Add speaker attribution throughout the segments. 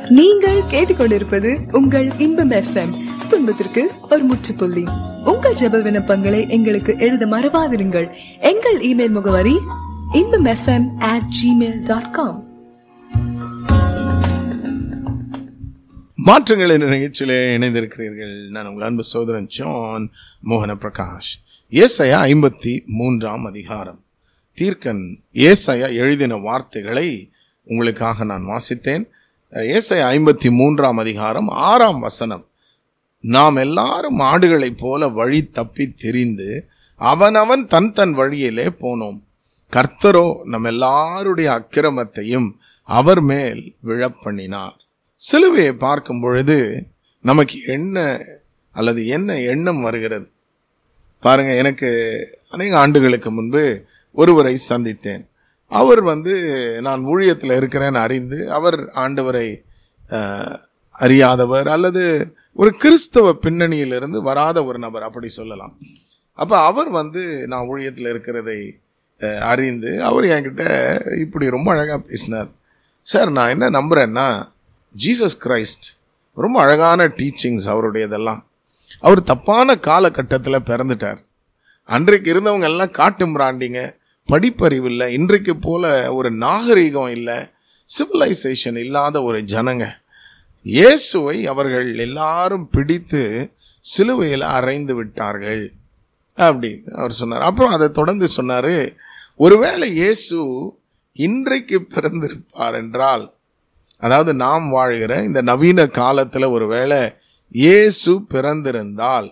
Speaker 1: நீங்கள் கேட்டுக்கொண்டிருப்பது உங்கள் இன்பம் எஃப்எம் துன்பத்திற்கு ஒரு முற்றுப்புள்ளி உங்கள் ஜெப விண்ணப்பங்களை எங்களுக்கு எழுத மறவாதிருங்கள் எங்கள் இமெயில் முகவரி Inbam FM at Gmail dot com
Speaker 2: மாற்றங்கள் என்ற நிகழ்ச்சியிலே இணைந்திருக்கிறீர்கள் நான் உங்கள் அன்பு சோதரன் ஜான் மோகன பிரகாஷ் ஏசையா ஐம்பத்தி மூன்றாம் அதிகாரம் தீர்க்கன் ஏசையா எழுதின வார்த்தைகளை உங்களுக்காக நான் வாசித்தேன் ஏசையா ஐம்பத்தி மூன்றாம் அதிகாரம் ஆறாம் வசனம் நாம் எல்லாரும் ஆடுகளைப் போல வழி தப்பி தெரிந்து அவனவன் தன் தன் வழியிலே போனோம் கர்த்தரோ நம் எல்லாருடைய அக்கிரமத்தையும் அவர் மேல் விழப்பண்ணினார் சிலுவையை பார்க்கும் பொழுது நமக்கு என்ன அல்லது என்ன எண்ணம் வருகிறது பாருங்க எனக்கு அநேக ஆண்டுகளுக்கு முன்பு ஒருவரை சந்தித்தேன் அவர் வந்து நான் ஊழியத்தில் இருக்கிறேன்னு அறிந்து அவர் ஆண்டவரை அஹ், அறியாதவர் அல்லது ஒரு கிறிஸ்தவ பின்னணியிலிருந்து வராத ஒரு நபர் அப்படி சொல்லலாம் அப்போ அவர் வந்து நான் ஊழியத்தில் இருக்கிறதை அஹ், அறிந்து அவர் என்கிட்ட இப்படி ரொம்ப அழகாக பேசினார் சார் நான் என்ன நம்புகிறேன்னா ஜீசஸ் கிரைஸ்ட் ரொம்ப அழகான டீச்சிங்ஸ் அவருடையதெல்லாம் அவர் தப்பான காலகட்டத்தில் பிறந்துட்டார் அன்றைக்கு இருந்தவங்க எல்லாம் காட்டு மிராண்டிங்க படிப்பறிவு இல்லை இன்றைக்கு போல ஒரு நாகரிகம் இல்லை சிவிலைசேஷன் இல்லாத ஒரு ஜனங்க இயேசுவை அவர்கள் எல்லாரும் பிடித்து சிலுவையில் அறைந்து விட்டார்கள் அப்படி அவர் சொன்னார் அப்புறம் அதை தொடர்ந்து சொன்னார் ஒருவேளை இயேசு இன்றைக்கு பிறந்திருப்பார் என்றால் அதாவது நாம் வாழ்கிற இந்த நவீன காலத்தில் ஒருவேளை இயேசு பிறந்திருந்தால்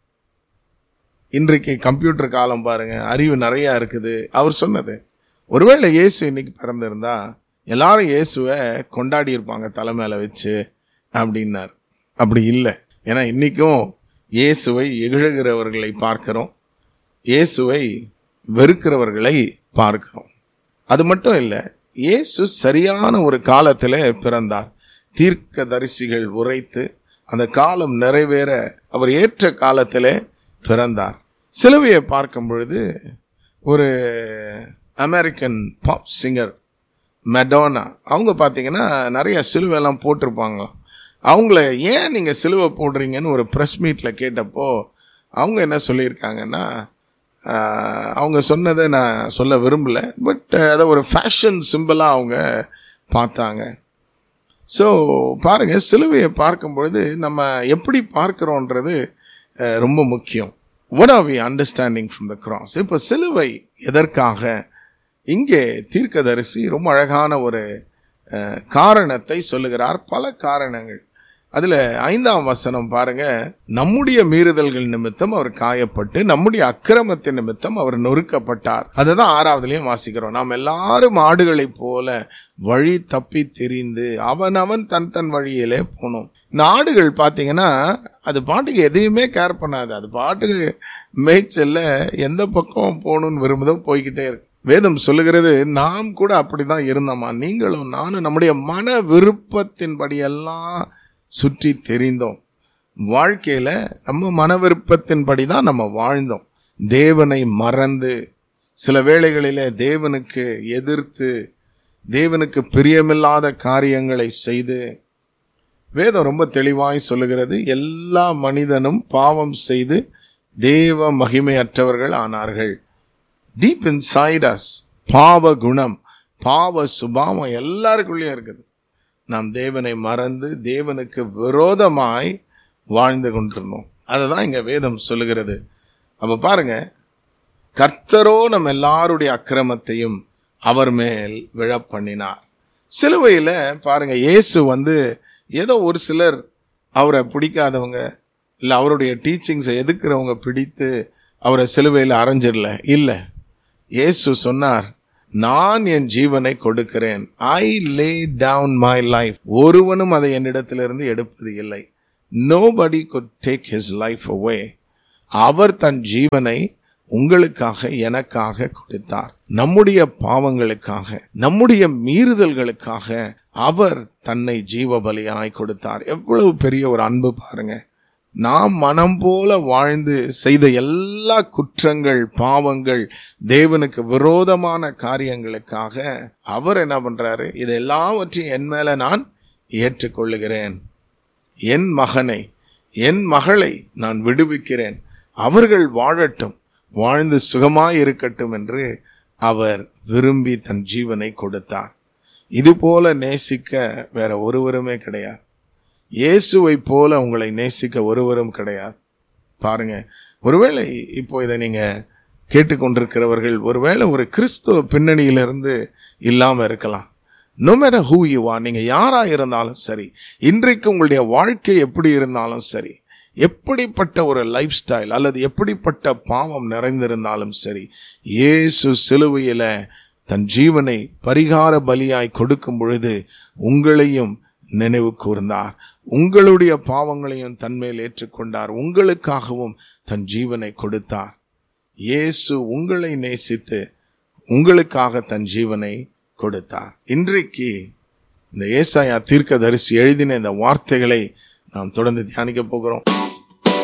Speaker 2: இன்றைக்கு கம்ப்யூட்டர் காலம் பாருங்க அறிவு நிறையா இருக்குது அவர் சொன்னது ஒருவேளை இயேசு இன்னைக்கு பிறந்திருந்தா எல்லாரும் இயேசுவை கொண்டாடி இருப்பாங்க தலை மேலே வச்சு அப்படின்னார் அப்படி இல்லை ஏன்னா இன்றைக்கும் இயேசுவை இகழுகிறவர்களை பார்க்கிறோம் இயேசுவை வெறுக்கிறவர்களை பார்க்கிறோம் அது மட்டும் இல்லை இயேசு சரியான ஒரு காலத்தில் பிறந்தார் தீர்க்க தரிசிகள் உரைத்து அந்த காலம் நிறைவேற அவர் ஏற்ற காலத்தில் பிறந்தார் சிலுவையை பார்க்கும் பொழுது ஒரு அமெரிக்கன் பாப் சிங்கர் மெடோனா அவங்க பார்த்தீங்கன்னா நிறைய சிலுவையெல்லாம் போட்டிருப்பாங்க அவங்கள ஏன் நீங்கள் சிலுவை போடுறீங்கன்னு ஒரு ப்ரெஸ் மீட்டில் கேட்டப்போ அவங்க என்ன சொல்லியிருக்காங்கன்னா ஆஹ், அவங்க சொன்னதை நான் சொல்ல விரும்பல பட் அதை ஒரு ஃபேஷன் சிம்பிளாக அவங்க பார்த்தாங்க ஸோ பாருங்கள் சிலுவையை பார்க்கும் பொழுது நம்ம எப்படி பார்க்குறோன்றது அஹ், ரொம்ப முக்கியம் what are we understanding from the cross இப்போ சிலுவை எதற்காக இங்கே தீர்க்கதரிசி ரொம்ப அழகான ஒரு அஹ், காரணத்தை சொல்லுகிறார் பல காரணங்கள் அதில் ஐந்தாம் வசனம் பாருங்க நம்முடைய மீறுதல்கள் நிமித்தம் அவர் காயப்பட்டு நம்முடைய அக்கிரமத்தின் நிமித்தம் அவர் நொறுக்கப்பட்டார் அதை தான் ஆறாவதுலேயும் வாசிக்கிறோம் நாம் எல்லாரும் ஆடுகளைப் போல வழி தப்பி திரிந்து அவனவன் தன் தன் வழியிலே போனோம் இந்த ஆடுகள் பார்த்தீங்கன்னா அது பாட்டுக்கு எதையுமே கேர் பண்ணாது அது பாட்டுக்கு மேய்ச்சல்ல எந்த பக்கம் போகணும்னு விரும்புதோ போய்கிட்டே இருக்கு வேதம் சொல்லுகிறது நாம் கூட அப்படிதான் இருந்தோமா நீங்களும் நானும் நம்முடைய மன விருப்பத்தின்படியெல்லாம் சுற்றி தெரிந்தோம் வாழ்க்கையில் நம்ம மன விருப்பத்தின்படி தான் நம்ம வாழ்ந்தோம் தேவனை மறந்து சில வேளைகளிலே தேவனுக்கு எதிர்த்து தேவனுக்கு பிரியமில்லாத காரியங்களை செய்து வேதம் ரொம்ப தெளிவாய் சொல்லுகிறது எல்லா மனிதனும் பாவம் செய்து தேவ மகிமையற்றவர்கள் ஆனார்கள் டீப் இன்சைட் அஸ் பாவ குணம் பாவ சுபாவம் எல்லாருக்குள்ளேயும் இருக்குது நாம் தேவனை மறந்து தேவனுக்கு விரோதமாய் வாழ்ந்து கொண்டிருந்தோம் அதை தான் இங்கே வேதம் சொல்லுகிறது அப்போ பாருங்க கர்த்தரோ நம்ம எல்லாருடைய அக்கிரமத்தையும் அவர் மேல் விழப்பண்ணினார் சிலுவையில் பாருங்க இயேசு வந்து ஏதோ ஒரு சிலர் அவரை பிடிக்காதவங்க இல்லை அவருடைய டீச்சிங்ஸை எதுக்குறவங்க பிடித்து அவரை சிலுவையில் அரைஞ்சிடல இல்லை இயேசு சொன்னார் நான் என் ஜீவனை கொடுக்கிறேன் I lay down my life ஒருவனும் அதை என்னிடத்திலிருந்து எடுப்பது இல்லை nobody could take his life away அவர் தன் ஜீவனை உங்களுக்காக எனக்காக கொடுத்தார் நம்முடைய பாவங்களுக்காக நம்முடைய மீறுதல்களுக்காக அவர் தன்னை ஜீவ பலியாய் கொடுத்தார் எவ்வளவு பெரிய ஒரு அன்பு பாருங்க நாம் மனம் போல வாழ்ந்து செய்த எல்லா குற்றங்கள் பாவங்கள் தேவனுக்கு விரோதமான காரியங்களுக்காக அவர் என்ன பண்றாரு இது எல்லாவற்றையும் என் மேல நான் ஏற்றுக்கொள்ளுகிறேன் என் மகனை என் மகளை நான் விடுவிக்கிறேன் அவர்கள் வாழட்டும் வாழ்ந்து சுகமாய் இருக்கட்டும் என்று அவர் விரும்பி தன் ஜீவனை கொடுத்தார் இதுபோல நேசிக்க வேற ஒருவருமே கிடையாது இயேசுவை போல உங்களை நேசிக்க ஒருவரும் கிடையாது பாருங்க ஒருவேளை இப்போ இதை நீங்க கேட்டுக்கொண்டிருக்கிறவர்கள் ஒருவேளை ஒரு கிறிஸ்துவ பின்னணியிலிருந்து இல்லாம இருக்கலாம் no matter who you are நீங்க யாரா இருந்தாலும் சரி இன்றைக்கு உங்களுடைய வாழ்க்கை எப்படி இருந்தாலும் சரி எப்படிப்பட்ட ஒரு லைஃப் ஸ்டைல் அல்லது எப்படிப்பட்ட பாவம் நிறைந்திருந்தாலும் சரி இயேசு சிலுவையில தன் ஜீவனை பரிகார பலியாய் கொடுக்கும் பொழுது உங்களையும் நினைவு கூர்ந்தார் உங்களுடைய பாவங்களையும் தன்மேல் ஏற்றுக்கொண்டார் உங்களுக்காகவும் தன் ஜீவனை கொடுத்தார் இயேசு உங்களை நேசித்து உங்களுக்காக தன் ஜீவனை கொடுத்தார் இன்றைக்கு இந்த ஏசாயா தீர்க்கதரிசி எழுதின இந்த வார்த்தைகளை நாம் தொடர்ந்து தியானிக்க போகிறோம்